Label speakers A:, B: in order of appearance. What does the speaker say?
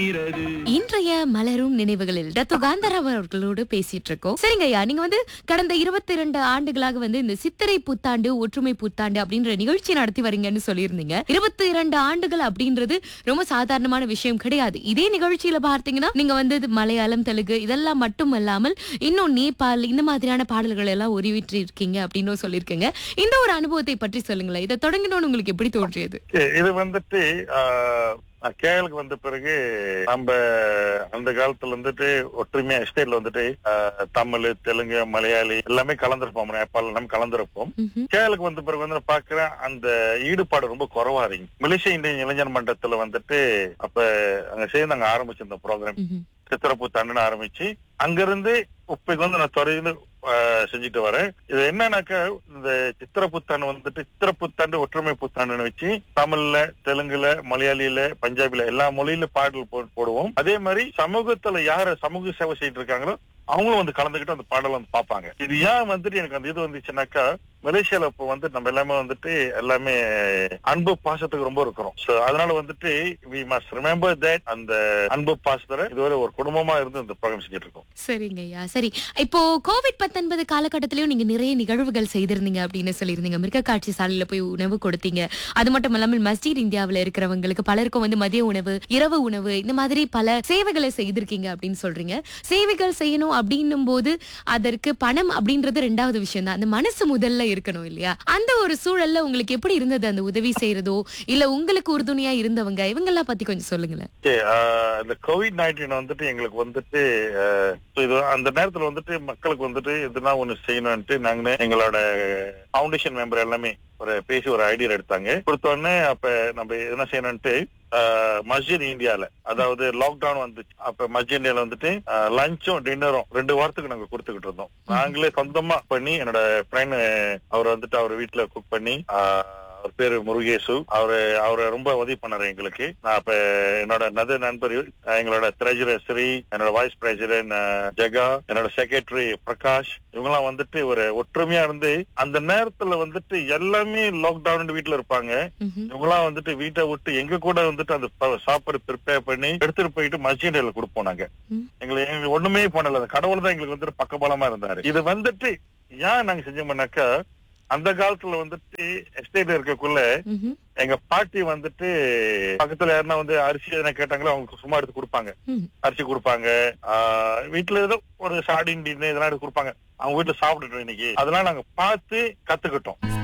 A: இன்றைய மலரும் நினைவுகளில் டத்து காந்தராவ் அவர்களோடு பேசிட்டு இருக்கோம் சரிங்க ஐயா நீங்க வந்து கடந்த இருபத்தி இரண்டு ஆண்டுகளாக வந்து இந்த சித்திரை புத்தாண்டு ஒற்றுமை புத்தாண்டு அப்படின்ற நிகழ்ச்சி நடத்தி வரீங்கன்னு சொல்லியிருந்தீங்க இருபத்தி இரண்டு ஆண்டுகள் அப்படின்றது ரொம்ப சாதாரணமான விஷயம் கிடையாது இதே நிகழ்ச்சியில பார்த்தீங்கன்னா நீங்க வந்து இது மலையாளம் தெலுங்கு இதெல்லாம் மட்டும் அல்லாமல் இன்னும் நேபாள் இந்த மாதிரியான பாடல்கள் எல்லாம் உருவிட்டு இருக்கீங்க அப்படின்னு சொல்லியிருக்கீங்க இந்த ஒரு அனுபவத்தை பற்றி சொல்லுங்களேன் இதை தொடங்கினோன்னு உங்களுக்கு எப்படி தோன்றியது
B: இ- இது வந்துட்டு ஆஹ், நான் கேரளுக்கு வந்த பிறகு நம்ம அந்த காலத்துல வந்துட்டு ஒற்றுமையா எஸ்டேட்ல வந்துட்டு ஆஹ், தமிழ் தெலுங்கு மலையாளி எல்லாமே கலந்துருப்போம் நேபாள் எல்லாமே கலந்துருப்போம்
A: ம்ஹும்.
B: கேரளுக்கு வந்த பிறகு வந்து நான் பாக்குறேன் அந்த ஈடுபாடு ரொம்ப குறைவா இருக்கு மலேசிய இந்தியன் இளைஞர் மன்றத்துல வந்துட்டு அப்ப அங்க சேர்ந்து அங்க ஆரம்பிச்சிருந்த ப்ரோக்ராம்
A: ம்ஹும்.
B: சித்திரப்புத்தாண்டுன்னு ஆரம்பிச்சு அங்கிருந்து இப்பைக்கு வந்து நான் தொடர்ந்து ஆஹ், செஞ்சுட்டு வரேன் இது என்னன்னாக்கா இந்த சித்திர புத்தாண்டு வந்துட்டு சித்திர புத்தாண்டு ஒற்றுமை புத்தாண்டுன்னு வச்சு தமிழ்ல தெலுங்குல மலையாளியில பஞ்சாபில எல்லா மொழியில பாடல் போ- போடுவோம் அதே மாதிரி சமூகத்துல யார சமூக சேவை செய்யிட்டு இருக்காங்களோ அவங்களும் வந்து கலந்துக்கிட்டு அந்த பாடலை வந்து பார்ப்பாங்க இது ஏன் வந்துட்டு எனக்கு அந்த இது வந்துச்சுன்னாக்கா மலேசியால இப்போ வந்து நம்ம எல்லாமே வந்துட்டு எல்லாமே அன்பு பாசத்துக்கு ரொம்ப இருக்கிறோம் சோ அதனால வந்துட்டு வி மஸ்ட் ரிமெம்பர் தட் அந்த அன்பு பாசத்துல இதுவரை ஒரு குடும்பமா இருந்து இந்த ப்ரோக்ராம் செஞ்சுட்டு இருக்கோம்
A: சரிங்க ஐயா சரி இப்போ கோவிட் பத்தொன்பது காலகட்டத்திலயும் நீங்க நிறைய நிகழ்வுகள் செய்திருந்தீங்க அப்படின்னு சொல்லியிருந்தீங்க மிருக காட்சி சாலையில போய் உணவு கொடுத்தீங்க அது மட்டும் இல்லாமல் மஸ்ஜித் இந்தியாவுல இருக்கிறவங்களுக்கு பலருக்கும் வந்து மதிய உணவு இரவு உணவு இந்த மாதிரி பல சேவைகளை செய்திருக்கீங்க அப்படின்னு சொல்றீங்க சேவைகள் செய்யணும் அப்படின்னும் போது அதற்கு பணம் அப்படின்றது ரெண்டாவது விஷயம் தான் அந்த மனசு முதல்ல இருக்கணும் இல்லையா அந்த ஒரு சூழல்ல உங்களுக்கு எப்படி இருந்தது அந்த உதவி செய்யறதோ இல்ல உங்களுக்கு உறுதுணையா இருந்தவங்க இவங்கெல்லாம் பத்தி கொஞ்சம் சொல்லுங்களேன்
B: Okay, ஆஹ் இந்த கோவிட் நைன்டீன் வந்துட்டு எங்களுக்கு வந்துட்டு ஆஹ், so இது அந்த நேரத்துல வந்துட்டு மக்களுக்கு வந்துட்டு எதுனா ஒண்ணு செய்யணும்ட்டு நாங்க எங்களோட ஃபவுண்டேஷன் மெம்பர் எல்லாமே ஒரு பேசி ஒரு ஐடியா எடுத்தாங்க கொடுத்த உடனே அப்ப நம்ம என்ன செய்யணும்ட்டு மஸ்ஜித் இந்தியால அதாவது லாக்டவுன் வந்துச்சு அப்ப மஸ்ஜித் இந்தியால வந்துட்டு லஞ்சும் டின்னரும் ரெண்டு வாரத்துக்கு நாங்க கொடுத்துக்கிட்டு இருந்தோம் நாங்களே சொந்தமா பண்ணி என்னோட ஃப்ரெண்ட் அவர் வந்துட்டு அவர் வீட்டுல குக் பண்ணி ஆஹ், அவர் பேரு முருகேசு அவரு அவரை ரொம்ப உதவி பண்ணாரு எங்களுக்கு நான் அப்ப என்னோட நது நண்பர் அஹ், எங்களோட ட்ரெஜரர் ஸ்ரீ என்னோட வைஸ் பிரசிடென்ட் ஜெகா என்னோட செக்ரட்டரி பிரகாஷ் இவங்கெல்லாம் வந்துட்டு ஒரு ஒற்றுமையா இருந்து அந்த நேரத்துல வந்துட்டு எல்லாமே லாக்டவுன் வீட்டுல இருப்பாங்க
A: ம்ஹும்.
B: இவங்கெல்லாம் வந்துட்டு வீட்டை விட்டு எங்க கூட வந்துட்டு அந்த ப- சாப்பாடு ப்ரிப்பேர் பண்ணி எடுத்துட்டு போயிட்டு மஸ்ஜிடில கொடுப்போம் நாங்க
A: ம்.
B: எங்களுக்கு எங்களுக்கு ஒண்ணுமே பண்ணல அந்த கடவுள் தான் எங்களுக்கு வந்துட்டு பக்கபலமா இருந்தாரு இது வந்துட்டு ஏன் நாங்க செஞ்சோம்னாக்கா அந்த காலத்துல வந்துட்டு எஸ்டேட்ல இருக்கக்குள்ள
A: ம்ஹும்.
B: எங்க பாட்டி வந்துட்டு பக்கத்துல யாருன்னா வந்து அரிசி எதனா கேட்டாங்களோ அவங்க சும்மா எடுத்து கொடுப்பாங்க
A: ம்.
B: அரிசி கொடுப்பாங்க ஆஹ் வீட்டுல ஏதோ ஒரு சாடின் இதெல்லாம் எடுத்து கொடுப்பாங்க அவங்க வீட்டுல சாப்பிட்டுட்டோம் இன்னைக்கு அதெல்லாம் நாங்க பார்த்து கத்துக்கிட்டோம்